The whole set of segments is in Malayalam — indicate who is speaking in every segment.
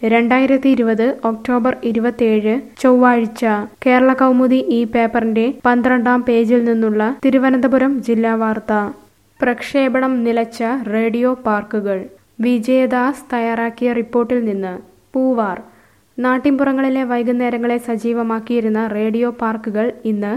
Speaker 1: രണ്ടായിരത്തി ഇരുപത് ഒക്ടോബർ ഇരുപത്തിയേഴ് ചൊവ്വാഴ്ച കേരള കൗമുദി ഈ പേപ്പറിന്റെ പന്ത്രണ്ടാം പേജിൽ നിന്നുള്ള തിരുവനന്തപുരം ജില്ലാ വാർത്ത പ്രക്ഷേപണം നിലച്ച റേഡിയോ പാർക്കുകൾ വിജയദാസ് തയ്യാറാക്കിയ റിപ്പോർട്ടിൽ നിന്ന് പൂവാർ നാട്ടിൻപുറങ്ങളിലെ വൈകുന്നേരങ്ങളെ സജീവമാക്കിയിരുന്ന റേഡിയോ പാർക്കുകൾ ഇന്ന്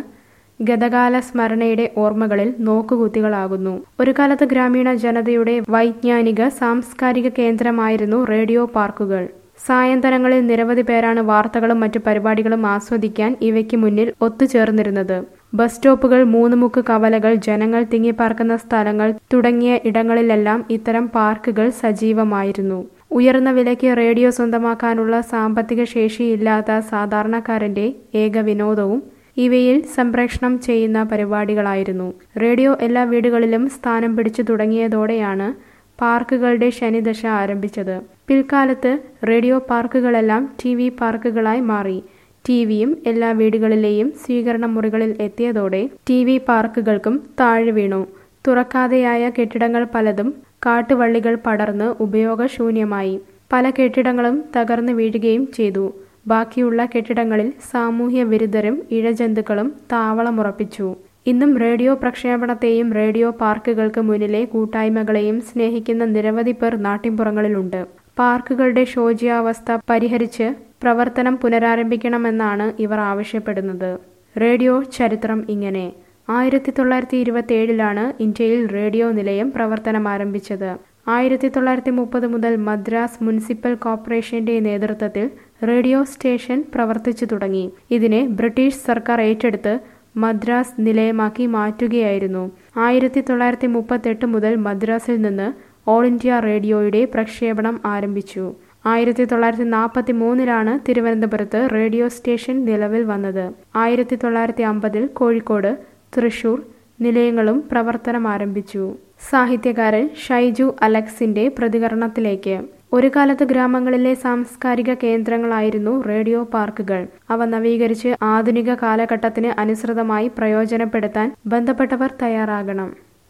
Speaker 1: ഗതകാല സ്മരണയുടെ ഓർമ്മകളിൽ നോക്കുകുത്തികളാകുന്നു ഒരു കാലത്ത് ഗ്രാമീണ ജനതയുടെ വൈജ്ഞാനിക സാംസ്കാരിക കേന്ദ്രമായിരുന്നു റേഡിയോ പാർക്കുകൾ സായന്തനങ്ങളിൽ നിരവധി പേരാണ് വാർത്തകളും മറ്റു പരിപാടികളും ആസ്വദിക്കാൻ ഇവയ്ക്ക് മുന്നിൽ ഒത്തുചേർന്നിരുന്നത് ബസ് സ്റ്റോപ്പുകൾ മൂന്നുമുക്ക് കവലകൾ ജനങ്ങൾ തിങ്ങിപ്പാർക്കുന്ന സ്ഥലങ്ങൾ തുടങ്ങിയ ഇടങ്ങളിലെല്ലാം ഇത്തരം പാർക്കുകൾ സജീവമായിരുന്നു ഉയർന്ന വിലയ്ക്ക് റേഡിയോ സ്വന്തമാക്കാനുള്ള സാമ്പത്തിക ശേഷിയില്ലാത്ത സാധാരണക്കാരന്റെ ഏക വിനോദവും ഇവയിൽ സംപ്രേഷണം ചെയ്യുന്ന പരിപാടികളായിരുന്നു റേഡിയോ എല്ലാ വീടുകളിലും സ്ഥാനം പിടിച്ചു തുടങ്ങിയതോടെയാണ് പാർക്കുകളുടെ ശനിദശ ആരംഭിച്ചത് പിൽക്കാലത്ത് റേഡിയോ പാർക്കുകളെല്ലാം ടി വി പാർക്കുകളായി മാറി ടി വിയും എല്ലാ വീടുകളിലെയും സ്വീകരണ മുറികളിൽ എത്തിയതോടെ ടി വി പാർക്കുകൾക്കും താഴെ വീണു തുറക്കാതെയായ കെട്ടിടങ്ങൾ പലതും കാട്ടുവള്ളികൾ പടർന്ന് ഉപയോഗശൂന്യമായി പല കെട്ടിടങ്ങളും തകർന്നു വീഴുകയും ചെയ്തു ബാക്കിയുള്ള കെട്ടിടങ്ങളിൽ സാമൂഹ്യ വിരുദ്ധരും ഇഴജന്തുക്കളും താവളമുറപ്പിച്ചു ഇന്നും റേഡിയോ പ്രക്ഷേപണത്തെയും റേഡിയോ പാർക്കുകൾക്ക് മുന്നിലെ കൂട്ടായ്മകളെയും സ്നേഹിക്കുന്ന നിരവധി പേർ നാട്ടിൻപുറങ്ങളിലുണ്ട് പാർക്കുകളുടെ ശോച്യാവസ്ഥ പരിഹരിച്ച് പ്രവർത്തനം പുനരാരംഭിക്കണമെന്നാണ് ഇവർ ആവശ്യപ്പെടുന്നത് റേഡിയോ ചരിത്രം ഇങ്ങനെ ആയിരത്തി തൊള്ളായിരത്തി ഇരുപത്തി ഏഴിലാണ് ഇന്ത്യയിൽ റേഡിയോ നിലയം പ്രവർത്തനം ആരംഭിച്ചത് ആയിരത്തി തൊള്ളായിരത്തി മുപ്പത് മുതൽ മദ്രാസ് മുനിസിപ്പൽ കോർപ്പറേഷന്റെ നേതൃത്വത്തിൽ റേഡിയോ സ്റ്റേഷൻ പ്രവർത്തിച്ചു തുടങ്ങി ഇതിനെ ബ്രിട്ടീഷ് സർക്കാർ ഏറ്റെടുത്ത് മദ്രാസ് നിലയമാക്കി മാറ്റുകയായിരുന്നു ആയിരത്തി തൊള്ളായിരത്തി മുപ്പത്തെട്ട് മുതൽ മദ്രാസിൽ നിന്ന് ഓൾ ഇന്ത്യ റേഡിയോയുടെ പ്രക്ഷേപണം ആരംഭിച്ചു ആയിരത്തി തൊള്ളായിരത്തി നാൽപ്പത്തി മൂന്നിലാണ് തിരുവനന്തപുരത്ത് റേഡിയോ സ്റ്റേഷൻ നിലവിൽ വന്നത് ആയിരത്തി തൊള്ളായിരത്തി അമ്പതിൽ കോഴിക്കോട് തൃശൂർ നിലയങ്ങളും പ്രവർത്തനം ആരംഭിച്ചു സാഹിത്യകാരൻ ഷൈജു അലക്സിന്റെ പ്രതികരണത്തിലേക്ക് ഒരു കാലത്ത് ഗ്രാമങ്ങളിലെ സാംസ്കാരിക കേന്ദ്രങ്ങളായിരുന്നു റേഡിയോ പാർക്കുകൾ അവ നവീകരിച്ച് ആധുനിക കാലഘട്ടത്തിന് അനുസൃതമായി പ്രയോജനപ്പെടുത്താൻ ബന്ധപ്പെട്ടവർ തയ്യാറാകണം